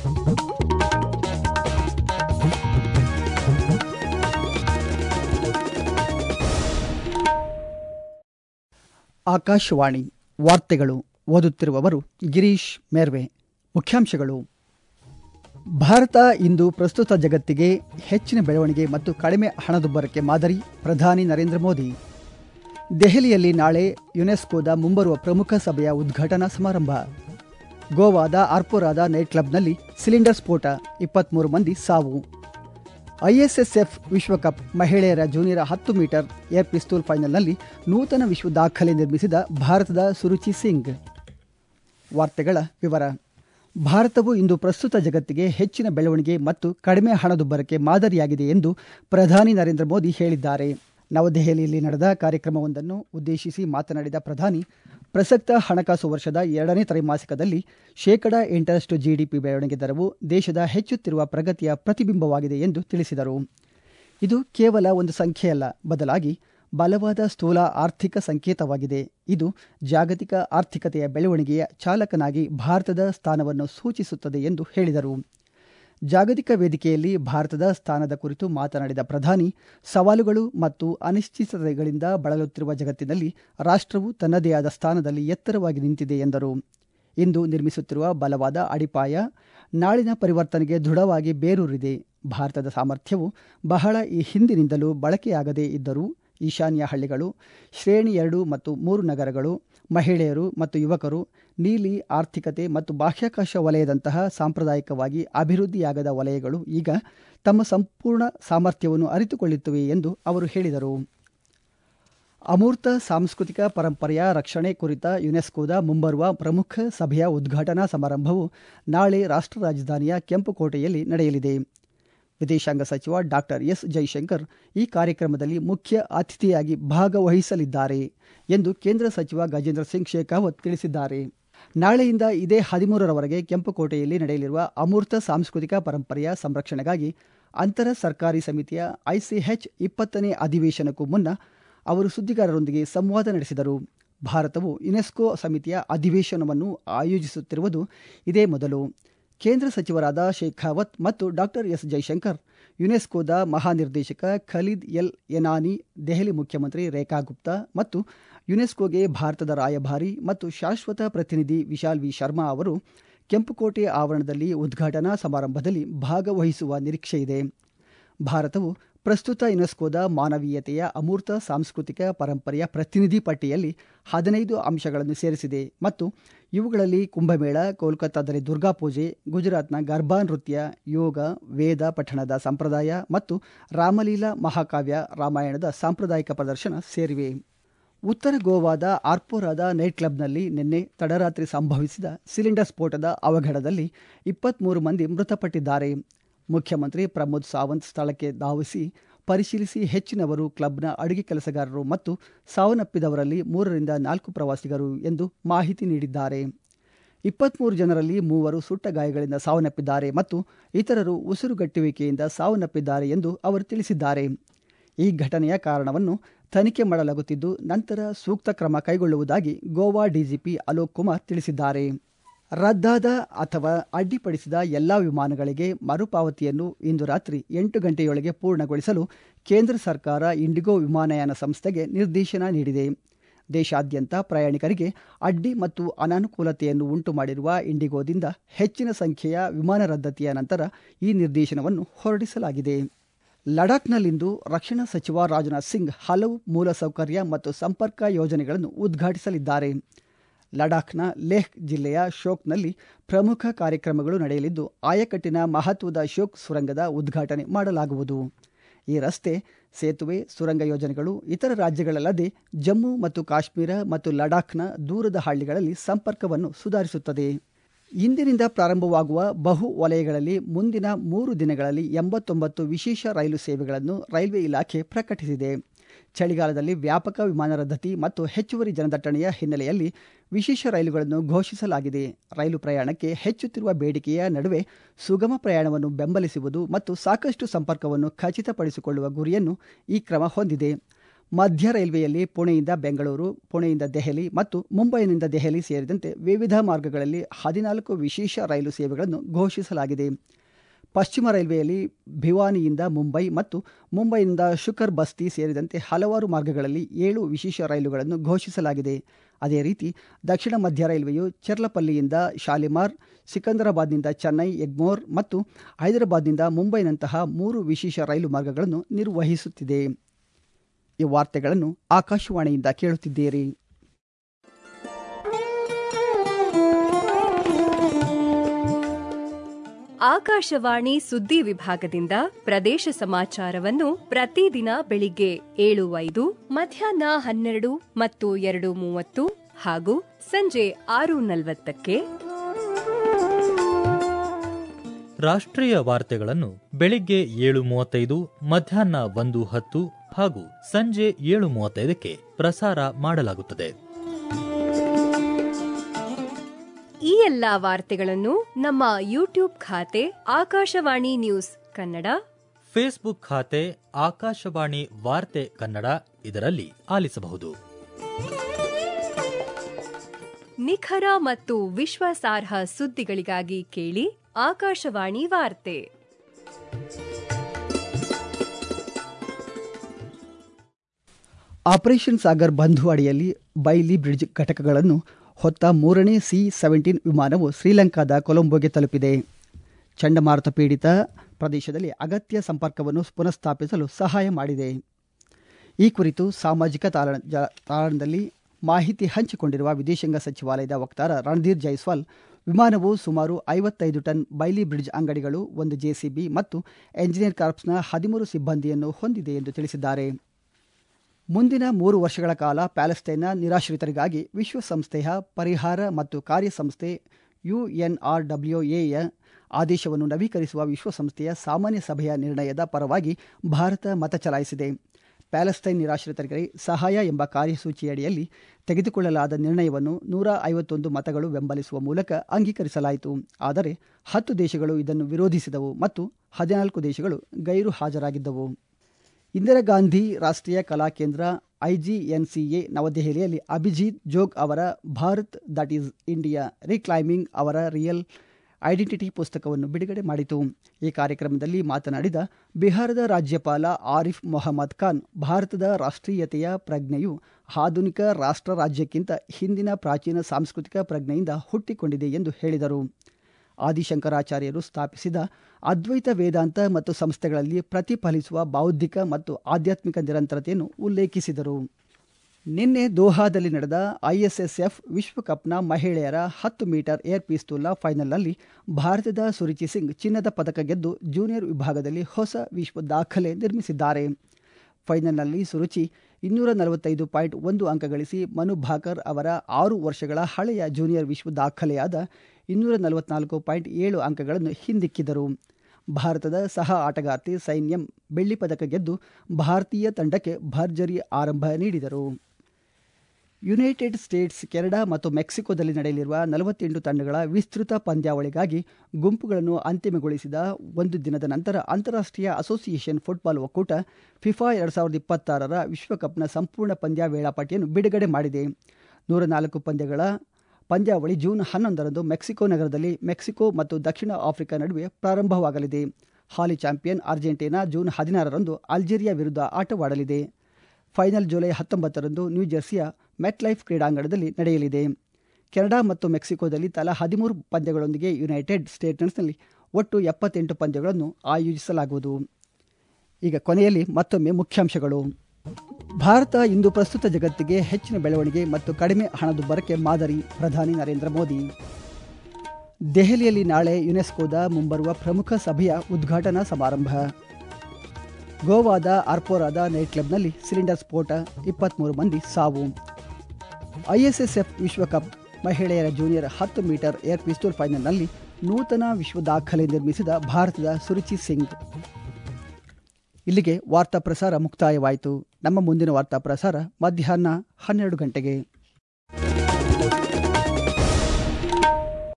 ಆಕಾಶವಾಣಿ ವಾರ್ತೆಗಳು ಓದುತ್ತಿರುವವರು ಗಿರೀಶ್ ಮೇರ್ವೆ ಮುಖ್ಯಾಂಶಗಳು ಭಾರತ ಇಂದು ಪ್ರಸ್ತುತ ಜಗತ್ತಿಗೆ ಹೆಚ್ಚಿನ ಬೆಳವಣಿಗೆ ಮತ್ತು ಕಡಿಮೆ ಹಣದುಬ್ಬರಕ್ಕೆ ಮಾದರಿ ಪ್ರಧಾನಿ ನರೇಂದ್ರ ಮೋದಿ ದೆಹಲಿಯಲ್ಲಿ ನಾಳೆ ಯುನೆಸ್ಕೋದ ಮುಂಬರುವ ಪ್ರಮುಖ ಸಭೆಯ ಉದ್ಘಾಟನಾ ಸಮಾರಂಭ ಗೋವಾದ ಆರ್ಪುರಾದ ನೈಟ್ ಕ್ಲಬ್ನಲ್ಲಿ ಸಿಲಿಂಡರ್ ಸ್ಫೋಟ ಇಪ್ಪತ್ಮೂರು ಮಂದಿ ಸಾವು ಐಎಸ್ಎಸ್ಎಫ್ ವಿಶ್ವಕಪ್ ಮಹಿಳೆಯರ ಜೂನಿಯರ್ ಹತ್ತು ಮೀಟರ್ ಏರ್ ಪಿಸ್ತೂಲ್ ಫೈನಲ್ನಲ್ಲಿ ನೂತನ ವಿಶ್ವ ದಾಖಲೆ ನಿರ್ಮಿಸಿದ ಭಾರತದ ಸುರುಚಿ ಸಿಂಗ್ ವಾರ್ತೆಗಳ ವಿವರ ಭಾರತವು ಇಂದು ಪ್ರಸ್ತುತ ಜಗತ್ತಿಗೆ ಹೆಚ್ಚಿನ ಬೆಳವಣಿಗೆ ಮತ್ತು ಕಡಿಮೆ ಹಣದುಬ್ಬರಕ್ಕೆ ಮಾದರಿಯಾಗಿದೆ ಎಂದು ಪ್ರಧಾನಿ ನರೇಂದ್ರ ಮೋದಿ ಹೇಳಿದ್ದಾರೆ ನವದೆಹಲಿಯಲ್ಲಿ ನಡೆದ ಕಾರ್ಯಕ್ರಮವೊಂದನ್ನು ಉದ್ದೇಶಿಸಿ ಮಾತನಾಡಿದ ಪ್ರಧಾನಿ ಪ್ರಸಕ್ತ ಹಣಕಾಸು ವರ್ಷದ ಎರಡನೇ ತ್ರೈಮಾಸಿಕದಲ್ಲಿ ಶೇಕಡ ಎಂಟರಷ್ಟು ಜಿಡಿಪಿ ಬೆಳವಣಿಗೆ ದರವು ದೇಶದ ಹೆಚ್ಚುತ್ತಿರುವ ಪ್ರಗತಿಯ ಪ್ರತಿಬಿಂಬವಾಗಿದೆ ಎಂದು ತಿಳಿಸಿದರು ಇದು ಕೇವಲ ಒಂದು ಸಂಖ್ಯೆಯಲ್ಲ ಬದಲಾಗಿ ಬಲವಾದ ಸ್ಥೂಲ ಆರ್ಥಿಕ ಸಂಕೇತವಾಗಿದೆ ಇದು ಜಾಗತಿಕ ಆರ್ಥಿಕತೆಯ ಬೆಳವಣಿಗೆಯ ಚಾಲಕನಾಗಿ ಭಾರತದ ಸ್ಥಾನವನ್ನು ಸೂಚಿಸುತ್ತದೆ ಎಂದು ಹೇಳಿದರು ಜಾಗತಿಕ ವೇದಿಕೆಯಲ್ಲಿ ಭಾರತದ ಸ್ಥಾನದ ಕುರಿತು ಮಾತನಾಡಿದ ಪ್ರಧಾನಿ ಸವಾಲುಗಳು ಮತ್ತು ಅನಿಶ್ಚಿತತೆಗಳಿಂದ ಬಳಲುತ್ತಿರುವ ಜಗತ್ತಿನಲ್ಲಿ ರಾಷ್ಟ್ರವು ತನ್ನದೇ ಆದ ಸ್ಥಾನದಲ್ಲಿ ಎತ್ತರವಾಗಿ ನಿಂತಿದೆ ಎಂದರು ಇಂದು ನಿರ್ಮಿಸುತ್ತಿರುವ ಬಲವಾದ ಅಡಿಪಾಯ ನಾಳಿನ ಪರಿವರ್ತನೆಗೆ ದೃಢವಾಗಿ ಬೇರೂರಿದೆ ಭಾರತದ ಸಾಮರ್ಥ್ಯವು ಬಹಳ ಈ ಹಿಂದಿನಿಂದಲೂ ಬಳಕೆಯಾಗದೇ ಇದ್ದರೂ ಈಶಾನ್ಯ ಹಳ್ಳಿಗಳು ಶ್ರೇಣಿ ಎರಡು ಮತ್ತು ಮೂರು ನಗರಗಳು ಮಹಿಳೆಯರು ಮತ್ತು ಯುವಕರು ನೀಲಿ ಆರ್ಥಿಕತೆ ಮತ್ತು ಬಾಹ್ಯಾಕಾಶ ವಲಯದಂತಹ ಸಾಂಪ್ರದಾಯಿಕವಾಗಿ ಅಭಿವೃದ್ಧಿಯಾಗದ ವಲಯಗಳು ಈಗ ತಮ್ಮ ಸಂಪೂರ್ಣ ಸಾಮರ್ಥ್ಯವನ್ನು ಅರಿತುಕೊಳ್ಳುತ್ತವೆ ಎಂದು ಅವರು ಹೇಳಿದರು ಅಮೂರ್ತ ಸಾಂಸ್ಕೃತಿಕ ಪರಂಪರೆಯ ರಕ್ಷಣೆ ಕುರಿತ ಯುನೆಸ್ಕೋದ ಮುಂಬರುವ ಪ್ರಮುಖ ಸಭೆಯ ಉದ್ಘಾಟನಾ ಸಮಾರಂಭವು ನಾಳೆ ರಾಷ್ಟ್ರ ರಾಜಧಾನಿಯ ಕೆಂಪುಕೋಟೆಯಲ್ಲಿ ನಡೆಯಲಿದೆ ವಿದೇಶಾಂಗ ಸಚಿವ ಡಾಕ್ಟರ್ ಎಸ್ ಜೈಶಂಕರ್ ಈ ಕಾರ್ಯಕ್ರಮದಲ್ಲಿ ಮುಖ್ಯ ಅತಿಥಿಯಾಗಿ ಭಾಗವಹಿಸಲಿದ್ದಾರೆ ಎಂದು ಕೇಂದ್ರ ಸಚಿವ ಗಜೇಂದ್ರ ಸಿಂಗ್ ಶೇಖಾವತ್ ತಿಳಿಸಿದ್ದಾರೆ ನಾಳೆಯಿಂದ ಇದೇ ಹದಿಮೂರರವರೆಗೆ ಕೆಂಪುಕೋಟೆಯಲ್ಲಿ ನಡೆಯಲಿರುವ ಅಮೂರ್ತ ಸಾಂಸ್ಕೃತಿಕ ಪರಂಪರೆಯ ಸಂರಕ್ಷಣೆಗಾಗಿ ಅಂತರ ಸರ್ಕಾರಿ ಸಮಿತಿಯ ಐಸಿಎಚ್ ಇಪ್ಪತ್ತನೇ ಅಧಿವೇಶನಕ್ಕೂ ಮುನ್ನ ಅವರು ಸುದ್ದಿಗಾರರೊಂದಿಗೆ ಸಂವಾದ ನಡೆಸಿದರು ಭಾರತವು ಯುನೆಸ್ಕೋ ಸಮಿತಿಯ ಅಧಿವೇಶನವನ್ನು ಆಯೋಜಿಸುತ್ತಿರುವುದು ಇದೇ ಮೊದಲು ಕೇಂದ್ರ ಸಚಿವರಾದ ಶೇಖಾವತ್ ಮತ್ತು ಡಾಕ್ಟರ್ ಎಸ್ ಜೈಶಂಕರ್ ಯುನೆಸ್ಕೋದ ಮಹಾನಿರ್ದೇಶಕ ಖಲೀದ್ ಎಲ್ ಎನಾನಿ ದೆಹಲಿ ಮುಖ್ಯಮಂತ್ರಿ ರೇಖಾ ಗುಪ್ತಾ ಮತ್ತು ಯುನೆಸ್ಕೋಗೆ ಭಾರತದ ರಾಯಭಾರಿ ಮತ್ತು ಶಾಶ್ವತ ಪ್ರತಿನಿಧಿ ವಿಶಾಲ್ ವಿ ಶರ್ಮಾ ಅವರು ಕೆಂಪುಕೋಟೆ ಆವರಣದಲ್ಲಿ ಉದ್ಘಾಟನಾ ಸಮಾರಂಭದಲ್ಲಿ ಭಾಗವಹಿಸುವ ನಿರೀಕ್ಷೆಯಿದೆ ಭಾರತವು ಪ್ರಸ್ತುತ ಯುನೆಸ್ಕೋದ ಮಾನವೀಯತೆಯ ಅಮೂರ್ತ ಸಾಂಸ್ಕೃತಿಕ ಪರಂಪರೆಯ ಪ್ರತಿನಿಧಿ ಪಟ್ಟಿಯಲ್ಲಿ ಹದಿನೈದು ಅಂಶಗಳನ್ನು ಸೇರಿಸಿದೆ ಮತ್ತು ಇವುಗಳಲ್ಲಿ ಕುಂಭಮೇಳ ಕೋಲ್ಕತ್ತಾದಲ್ಲಿ ದುರ್ಗಾಪೂಜೆ ಗುಜರಾತ್ನ ಗರ್ಭಾ ನೃತ್ಯ ಯೋಗ ವೇದ ಪಠಣದ ಸಂಪ್ರದಾಯ ಮತ್ತು ರಾಮಲೀಲಾ ಮಹಾಕಾವ್ಯ ರಾಮಾಯಣದ ಸಾಂಪ್ರದಾಯಿಕ ಪ್ರದರ್ಶನ ಸೇರಿವೆ ಉತ್ತರ ಗೋವಾದ ಆರ್ಪೋರಾದ ನೈಟ್ ಕ್ಲಬ್ನಲ್ಲಿ ನಿನ್ನೆ ತಡರಾತ್ರಿ ಸಂಭವಿಸಿದ ಸಿಲಿಂಡರ್ ಸ್ಫೋಟದ ಅವಘಡದಲ್ಲಿ ಇಪ್ಪತ್ಮೂರು ಮಂದಿ ಮೃತಪಟ್ಟಿದ್ದಾರೆ ಮುಖ್ಯಮಂತ್ರಿ ಪ್ರಮೋದ್ ಸಾವಂತ್ ಸ್ಥಳಕ್ಕೆ ಧಾವಿಸಿ ಪರಿಶೀಲಿಸಿ ಹೆಚ್ಚಿನವರು ಕ್ಲಬ್ನ ಅಡುಗೆ ಕೆಲಸಗಾರರು ಮತ್ತು ಸಾವನ್ನಪ್ಪಿದವರಲ್ಲಿ ಮೂರರಿಂದ ನಾಲ್ಕು ಪ್ರವಾಸಿಗರು ಎಂದು ಮಾಹಿತಿ ನೀಡಿದ್ದಾರೆ ಇಪ್ಪತ್ಮೂರು ಜನರಲ್ಲಿ ಮೂವರು ಸುಟ್ಟ ಗಾಯಗಳಿಂದ ಸಾವನ್ನಪ್ಪಿದ್ದಾರೆ ಮತ್ತು ಇತರರು ಉಸಿರುಗಟ್ಟುವಿಕೆಯಿಂದ ಸಾವನ್ನಪ್ಪಿದ್ದಾರೆ ಎಂದು ಅವರು ತಿಳಿಸಿದ್ದಾರೆ ಈ ಘಟನೆಯ ಕಾರಣವನ್ನು ತನಿಖೆ ಮಾಡಲಾಗುತ್ತಿದ್ದು ನಂತರ ಸೂಕ್ತ ಕ್ರಮ ಕೈಗೊಳ್ಳುವುದಾಗಿ ಗೋವಾ ಡಿಜಿಪಿ ಅಲೋಕ್ ಕುಮಾರ್ ತಿಳಿಸಿದ್ದಾರೆ ರದ್ದಾದ ಅಥವಾ ಅಡ್ಡಿಪಡಿಸಿದ ಎಲ್ಲಾ ವಿಮಾನಗಳಿಗೆ ಮರುಪಾವತಿಯನ್ನು ಇಂದು ರಾತ್ರಿ ಎಂಟು ಗಂಟೆಯೊಳಗೆ ಪೂರ್ಣಗೊಳಿಸಲು ಕೇಂದ್ರ ಸರ್ಕಾರ ಇಂಡಿಗೋ ವಿಮಾನಯಾನ ಸಂಸ್ಥೆಗೆ ನಿರ್ದೇಶನ ನೀಡಿದೆ ದೇಶಾದ್ಯಂತ ಪ್ರಯಾಣಿಕರಿಗೆ ಅಡ್ಡಿ ಮತ್ತು ಅನಾನುಕೂಲತೆಯನ್ನು ಉಂಟು ಮಾಡಿರುವ ಇಂಡಿಗೋದಿಂದ ಹೆಚ್ಚಿನ ಸಂಖ್ಯೆಯ ವಿಮಾನ ರದ್ದತಿಯ ನಂತರ ಈ ನಿರ್ದೇಶನವನ್ನು ಹೊರಡಿಸಲಾಗಿದೆ ಲಡಾಖ್ನಲ್ಲಿಂದು ರಕ್ಷಣಾ ಸಚಿವ ರಾಜನಾಥ್ ಸಿಂಗ್ ಹಲವು ಮೂಲಸೌಕರ್ಯ ಮತ್ತು ಸಂಪರ್ಕ ಯೋಜನೆಗಳನ್ನು ಉದ್ಘಾಟಿಸಲಿದ್ದಾರೆ ಲಡಾಖ್ನ ಲೇಹ್ ಜಿಲ್ಲೆಯ ಶೋಕ್ನಲ್ಲಿ ಪ್ರಮುಖ ಕಾರ್ಯಕ್ರಮಗಳು ನಡೆಯಲಿದ್ದು ಆಯಕಟ್ಟಿನ ಮಹತ್ವದ ಶೋಕ್ ಸುರಂಗದ ಉದ್ಘಾಟನೆ ಮಾಡಲಾಗುವುದು ಈ ರಸ್ತೆ ಸೇತುವೆ ಸುರಂಗ ಯೋಜನೆಗಳು ಇತರ ರಾಜ್ಯಗಳಲ್ಲದೆ ಜಮ್ಮು ಮತ್ತು ಕಾಶ್ಮೀರ ಮತ್ತು ಲಡಾಖ್ನ ದೂರದ ಹಳ್ಳಿಗಳಲ್ಲಿ ಸಂಪರ್ಕವನ್ನು ಸುಧಾರಿಸುತ್ತದೆ ಇಂದಿನಿಂದ ಪ್ರಾರಂಭವಾಗುವ ಬಹು ವಲಯಗಳಲ್ಲಿ ಮುಂದಿನ ಮೂರು ದಿನಗಳಲ್ಲಿ ಎಂಬತ್ತೊಂಬತ್ತು ವಿಶೇಷ ರೈಲು ಸೇವೆಗಳನ್ನು ರೈಲ್ವೆ ಇಲಾಖೆ ಪ್ರಕಟಿಸಿದೆ ಚಳಿಗಾಲದಲ್ಲಿ ವ್ಯಾಪಕ ವಿಮಾನ ರದ್ದತಿ ಮತ್ತು ಹೆಚ್ಚುವರಿ ಜನದಟ್ಟಣೆಯ ಹಿನ್ನೆಲೆಯಲ್ಲಿ ವಿಶೇಷ ರೈಲುಗಳನ್ನು ಘೋಷಿಸಲಾಗಿದೆ ರೈಲು ಪ್ರಯಾಣಕ್ಕೆ ಹೆಚ್ಚುತ್ತಿರುವ ಬೇಡಿಕೆಯ ನಡುವೆ ಸುಗಮ ಪ್ರಯಾಣವನ್ನು ಬೆಂಬಲಿಸುವುದು ಮತ್ತು ಸಾಕಷ್ಟು ಸಂಪರ್ಕವನ್ನು ಖಚಿತಪಡಿಸಿಕೊಳ್ಳುವ ಗುರಿಯನ್ನು ಈ ಕ್ರಮ ಹೊಂದಿದೆ ಮಧ್ಯ ರೈಲ್ವೆಯಲ್ಲಿ ಪುಣೆಯಿಂದ ಬೆಂಗಳೂರು ಪುಣೆಯಿಂದ ದೆಹಲಿ ಮತ್ತು ಮುಂಬೈನಿಂದ ದೆಹಲಿ ಸೇರಿದಂತೆ ವಿವಿಧ ಮಾರ್ಗಗಳಲ್ಲಿ ಹದಿನಾಲ್ಕು ವಿಶೇಷ ರೈಲು ಸೇವೆಗಳನ್ನು ಘೋಷಿಸಲಾಗಿದೆ ಪಶ್ಚಿಮ ರೈಲ್ವೆಯಲ್ಲಿ ಭಿವಾನಿಯಿಂದ ಮುಂಬೈ ಮತ್ತು ಮುಂಬೈನಿಂದ ಶುಕರ್ ಬಸ್ತಿ ಸೇರಿದಂತೆ ಹಲವಾರು ಮಾರ್ಗಗಳಲ್ಲಿ ಏಳು ವಿಶೇಷ ರೈಲುಗಳನ್ನು ಘೋಷಿಸಲಾಗಿದೆ ಅದೇ ರೀತಿ ದಕ್ಷಿಣ ಮಧ್ಯ ರೈಲ್ವೆಯು ಚೆರ್ಲಪಲ್ಲಿಯಿಂದ ಶಾಲಿಮಾರ್ ಸಿಕಂದರಾಬಾದ್ನಿಂದ ಚೆನ್ನೈ ಎಗ್ಮೋರ್ ಮತ್ತು ಹೈದರಾಬಾದ್ನಿಂದ ಮುಂಬೈನಂತಹ ಮೂರು ವಿಶೇಷ ರೈಲು ಮಾರ್ಗಗಳನ್ನು ನಿರ್ವಹಿಸುತ್ತಿದೆ ಈ ವಾರ್ತೆಗಳನ್ನು ಆಕಾಶವಾಣಿಯಿಂದ ಕೇಳುತ್ತಿದ್ದೀರಿ ಆಕಾಶವಾಣಿ ಸುದ್ದಿ ವಿಭಾಗದಿಂದ ಪ್ರದೇಶ ಸಮಾಚಾರವನ್ನು ಪ್ರತಿದಿನ ಬೆಳಿಗ್ಗೆ ಏಳು ಐದು ಮಧ್ಯಾಹ್ನ ಹನ್ನೆರಡು ಮತ್ತು ಎರಡು ಮೂವತ್ತು ಹಾಗೂ ಸಂಜೆ ಆರು ನಲವತ್ತಕ್ಕೆ ರಾಷ್ಟ್ರೀಯ ವಾರ್ತೆಗಳನ್ನು ಬೆಳಿಗ್ಗೆ ಏಳು ಮೂವತ್ತೈದು ಮಧ್ಯಾಹ್ನ ಒಂದು ಹತ್ತು ಹಾಗೂ ಸಂಜೆ ಏಳು ಮೂವತ್ತೈದಕ್ಕೆ ಪ್ರಸಾರ ಮಾಡಲಾಗುತ್ತದೆ ಈ ಎಲ್ಲಾ ವಾರ್ತೆಗಳನ್ನು ನಮ್ಮ ಯೂಟ್ಯೂಬ್ ಖಾತೆ ಆಕಾಶವಾಣಿ ನ್ಯೂಸ್ ಕನ್ನಡ ಫೇಸ್ಬುಕ್ ಖಾತೆ ಆಕಾಶವಾಣಿ ವಾರ್ತೆ ಕನ್ನಡ ಇದರಲ್ಲಿ ಆಲಿಸಬಹುದು ನಿಖರ ಮತ್ತು ವಿಶ್ವಾಸಾರ್ಹ ಸುದ್ದಿಗಳಿಗಾಗಿ ಕೇಳಿ ಆಕಾಶವಾಣಿ ವಾರ್ತೆ ಆಪರೇಷನ್ ಸಾಗರ್ ಬಂಧು ಅಡಿಯಲ್ಲಿ ಬೈಲಿ ಬ್ರಿಡ್ಜ್ ಘಟಕಗಳನ್ನು ಹೊತ್ತ ಮೂರನೇ ಸಿ ಸೆವೆಂಟೀನ್ ವಿಮಾನವು ಶ್ರೀಲಂಕಾದ ಕೊಲಂಬೋಗೆ ತಲುಪಿದೆ ಚಂಡಮಾರುತ ಪೀಡಿತ ಪ್ರದೇಶದಲ್ಲಿ ಅಗತ್ಯ ಸಂಪರ್ಕವನ್ನು ಪುನಃಸ್ಥಾಪಿಸಲು ಸಹಾಯ ಮಾಡಿದೆ ಈ ಕುರಿತು ಸಾಮಾಜಿಕ ತಾಣ ತಾಣದಲ್ಲಿ ಮಾಹಿತಿ ಹಂಚಿಕೊಂಡಿರುವ ವಿದೇಶಾಂಗ ಸಚಿವಾಲಯದ ವಕ್ತಾರ ರಣಧೀರ್ ಜೈಸ್ವಾಲ್ ವಿಮಾನವು ಸುಮಾರು ಐವತ್ತೈದು ಟನ್ ಬೈಲಿ ಬ್ರಿಡ್ಜ್ ಅಂಗಡಿಗಳು ಒಂದು ಜೆಸಿಬಿ ಮತ್ತು ಎಂಜಿನಿಯರ್ ಕಾರ್ಪ್ಸ್ನ ಹದಿಮೂರು ಸಿಬ್ಬಂದಿಯನ್ನು ಹೊಂದಿದೆ ಎಂದು ತಿಳಿಸಿದ್ದಾರೆ ಮುಂದಿನ ಮೂರು ವರ್ಷಗಳ ಕಾಲ ಪ್ಯಾಲೆಸ್ತೈನ್ನ ನಿರಾಶ್ರಿತರಿಗಾಗಿ ವಿಶ್ವಸಂಸ್ಥೆಯ ಪರಿಹಾರ ಮತ್ತು ಕಾರ್ಯಸಂಸ್ಥೆ ಯುಎನ್ಆರ್ಡಬ್ಲ್ಯೂಎಯ ಆದೇಶವನ್ನು ನವೀಕರಿಸುವ ವಿಶ್ವಸಂಸ್ಥೆಯ ಸಾಮಾನ್ಯ ಸಭೆಯ ನಿರ್ಣಯದ ಪರವಾಗಿ ಭಾರತ ಮತ ಚಲಾಯಿಸಿದೆ ಪ್ಯಾಲೆಸ್ತೈನ್ ನಿರಾಶ್ರಿತರಿಗೆ ಸಹಾಯ ಎಂಬ ಕಾರ್ಯಸೂಚಿಯಡಿಯಲ್ಲಿ ತೆಗೆದುಕೊಳ್ಳಲಾದ ನಿರ್ಣಯವನ್ನು ನೂರ ಐವತ್ತೊಂದು ಮತಗಳು ಬೆಂಬಲಿಸುವ ಮೂಲಕ ಅಂಗೀಕರಿಸಲಾಯಿತು ಆದರೆ ಹತ್ತು ದೇಶಗಳು ಇದನ್ನು ವಿರೋಧಿಸಿದವು ಮತ್ತು ಹದಿನಾಲ್ಕು ದೇಶಗಳು ಗೈರು ಹಾಜರಾಗಿದ್ದವು ಇಂದಿರಾ ಗಾಂಧಿ ರಾಷ್ಟ್ರೀಯ ಕಲಾ ಕೇಂದ್ರ ಐಜಿಎನ್ಸಿಎ ನವದೆಹಲಿಯಲ್ಲಿ ಅಭಿಜಿತ್ ಜೋಗ್ ಅವರ Bharat that is India reclaiming ಅವರ ರಿಯಲ್ ಐಡೆಂಟಿಟಿ ಪುಸ್ತಕವನ್ನು ಬಿಡುಗಡೆ ಮಾಡಿತು ಈ ಕಾರ್ಯಕ್ರಮದಲ್ಲಿ ಮಾತನಾಡಿದ ಬಿಹಾರದ ರಾಜ್ಯಪಾಲ ಆರಿಫ್ ಮೊಹಮ್ಮದ್ ಖಾನ್ ಭಾರತದ ರಾಷ್ಟ್ರೀಯತೆಯ ಪ್ರಜ್ಞೆಯು ಆಧುನಿಕ ರಾಷ್ಟ್ರ ರಾಜ್ಯಕ್ಕಿಂತ ಹಿಂದಿನ ಪ್ರಾಚೀನ ಸಾಂಸ್ಕೃತಿಕ ಪ್ರಜ್ಞೆಯಿಂದ ಹುಟ್ಟಿಕೊಂಡಿದೆ ಎಂದು ಹೇಳಿದರು ಆದಿಶಂಕರಾಚಾರ್ಯರು ಸ್ಥಾಪಿಸಿದ ಅದ್ವೈತ ವೇದಾಂತ ಮತ್ತು ಸಂಸ್ಥೆಗಳಲ್ಲಿ ಪ್ರತಿಫಲಿಸುವ ಬೌದ್ಧಿಕ ಮತ್ತು ಆಧ್ಯಾತ್ಮಿಕ ನಿರಂತರತೆಯನ್ನು ಉಲ್ಲೇಖಿಸಿದರು ನಿನ್ನೆ ದೋಹಾದಲ್ಲಿ ನಡೆದ ಐಎಸ್ಎಸ್ಎಫ್ ವಿಶ್ವಕಪ್ನ ಮಹಿಳೆಯರ ಹತ್ತು ಮೀಟರ್ ಏರ್ ಪಿಸ್ತೂಲ್ನ ಫೈನಲ್ನಲ್ಲಿ ಭಾರತದ ಸುರುಚಿ ಸಿಂಗ್ ಚಿನ್ನದ ಪದಕ ಗೆದ್ದು ಜೂನಿಯರ್ ವಿಭಾಗದಲ್ಲಿ ಹೊಸ ವಿಶ್ವ ದಾಖಲೆ ನಿರ್ಮಿಸಿದ್ದಾರೆ ಫೈನಲ್ನಲ್ಲಿ ಸುರುಚಿ ಇನ್ನೂರ ನಲವತ್ತೈದು ಪಾಯಿಂಟ್ ಒಂದು ಅಂಕ ಗಳಿಸಿ ಮನು ಭಾಕರ್ ಅವರ ಆರು ವರ್ಷಗಳ ಹಳೆಯ ಜೂನಿಯರ್ ವಿಶ್ವ ದಾಖಲೆಯಾದ ಇನ್ನೂರ ನಲವತ್ನಾಲ್ಕು ಪಾಯಿಂಟ್ ಏಳು ಅಂಕಗಳನ್ನು ಹಿಂದಿಕ್ಕಿದರು ಭಾರತದ ಸಹ ಆಟಗಾರ್ತಿ ಸೈನ್ಯಂ ಬೆಳ್ಳಿ ಪದಕ ಗೆದ್ದು ಭಾರತೀಯ ತಂಡಕ್ಕೆ ಭರ್ಜರಿ ಆರಂಭ ನೀಡಿದರು ಯುನೈಟೆಡ್ ಸ್ಟೇಟ್ಸ್ ಕೆನಡಾ ಮತ್ತು ಮೆಕ್ಸಿಕೋದಲ್ಲಿ ನಡೆಯಲಿರುವ ನಲವತ್ತೆಂಟು ತಂಡಗಳ ವಿಸ್ತೃತ ಪಂದ್ಯಾವಳಿಗಾಗಿ ಗುಂಪುಗಳನ್ನು ಅಂತಿಮಗೊಳಿಸಿದ ಒಂದು ದಿನದ ನಂತರ ಅಂತಾರಾಷ್ಟ್ರೀಯ ಅಸೋಸಿಯೇಷನ್ ಫುಟ್ಬಾಲ್ ಒಕ್ಕೂಟ ಫಿಫಾ ಎರಡು ಸಾವಿರದ ಇಪ್ಪತ್ತಾರರ ವಿಶ್ವಕಪ್ನ ಸಂಪೂರ್ಣ ಪಂದ್ಯ ವೇಳಾಪಟ್ಟಿಯನ್ನು ಬಿಡುಗಡೆ ಮಾಡಿದೆ ನೂರ ನಾಲ್ಕು ಪಂದ್ಯಗಳ ಪಂದ್ಯಾವಳಿ ಜೂನ್ ಹನ್ನೊಂದರಂದು ಮೆಕ್ಸಿಕೋ ನಗರದಲ್ಲಿ ಮೆಕ್ಸಿಕೋ ಮತ್ತು ದಕ್ಷಿಣ ಆಫ್ರಿಕಾ ನಡುವೆ ಪ್ರಾರಂಭವಾಗಲಿದೆ ಹಾಲಿ ಚಾಂಪಿಯನ್ ಅರ್ಜೆಂಟೀನಾ ಜೂನ್ ಹದಿನಾರರಂದು ಅಲ್ಜೇರಿಯಾ ವಿರುದ್ಧ ಆಟವಾಡಲಿದೆ ಫೈನಲ್ ಜುಲೈ ಹತ್ತೊಂಬತ್ತರಂದು ನ್ಯೂಜೆರ್ಸಿಯ ಮೆಟ್ಲೈಫ್ ಕ್ರೀಡಾಂಗಣದಲ್ಲಿ ನಡೆಯಲಿದೆ ಕೆನಡಾ ಮತ್ತು ಮೆಕ್ಸಿಕೋದಲ್ಲಿ ತಲಾ ಹದಿಮೂರು ಪಂದ್ಯಗಳೊಂದಿಗೆ ಯುನೈಟೆಡ್ ಸ್ಟೇಟ್ಸ್ನಲ್ಲಿ ಒಟ್ಟು ಎಪ್ಪತ್ತೆಂಟು ಪಂದ್ಯಗಳನ್ನು ಆಯೋಜಿಸಲಾಗುವುದು ಈಗ ಕೊನೆಯಲ್ಲಿ ಮತ್ತೊಮ್ಮೆ ಮುಖ್ಯಾಂಶಗಳು ಭಾರತ ಇಂದು ಪ್ರಸ್ತುತ ಜಗತ್ತಿಗೆ ಹೆಚ್ಚಿನ ಬೆಳವಣಿಗೆ ಮತ್ತು ಕಡಿಮೆ ಹಣದುಬ್ಬರಕ್ಕೆ ಮಾದರಿ ಪ್ರಧಾನಿ ನರೇಂದ್ರ ಮೋದಿ ದೆಹಲಿಯಲ್ಲಿ ನಾಳೆ ಯುನೆಸ್ಕೋದ ಮುಂಬರುವ ಪ್ರಮುಖ ಸಭೆಯ ಉದ್ಘಾಟನಾ ಸಮಾರಂಭ ಗೋವಾದ ಅರ್ಪೋರಾದ ನೈಟ್ ಕ್ಲಬ್ನಲ್ಲಿ ಸಿಲಿಂಡರ್ ಸ್ಫೋಟ ಇಪ್ಪತ್ತ್ಮೂರು ಮಂದಿ ಸಾವು ಐಎಸ್ಎಸ್ಎಫ್ ವಿಶ್ವಕಪ್ ಮಹಿಳೆಯರ ಜೂನಿಯರ್ ಹತ್ತು ಮೀಟರ್ ಏರ್ ಪಿಸ್ತೂಲ್ ಫೈನಲ್ನಲ್ಲಿ ನೂತನ ವಿಶ್ವ ದಾಖಲೆ ನಿರ್ಮಿಸಿದ ಭಾರತದ ಸುರುಚಿ ಸಿಂಗ್ ಇಲ್ಲಿಗೆ ವಾರ್ತಾ ಪ್ರಸಾರ ಮುಕ್ತಾಯವಾಯಿತು ನಮ್ಮ ಮುಂದಿನ ವಾರ್ತಾ ಪ್ರಸಾರ ಮಧ್ಯಾಹ್ನ ಹನ್ನೆರಡು ಗಂಟೆಗೆ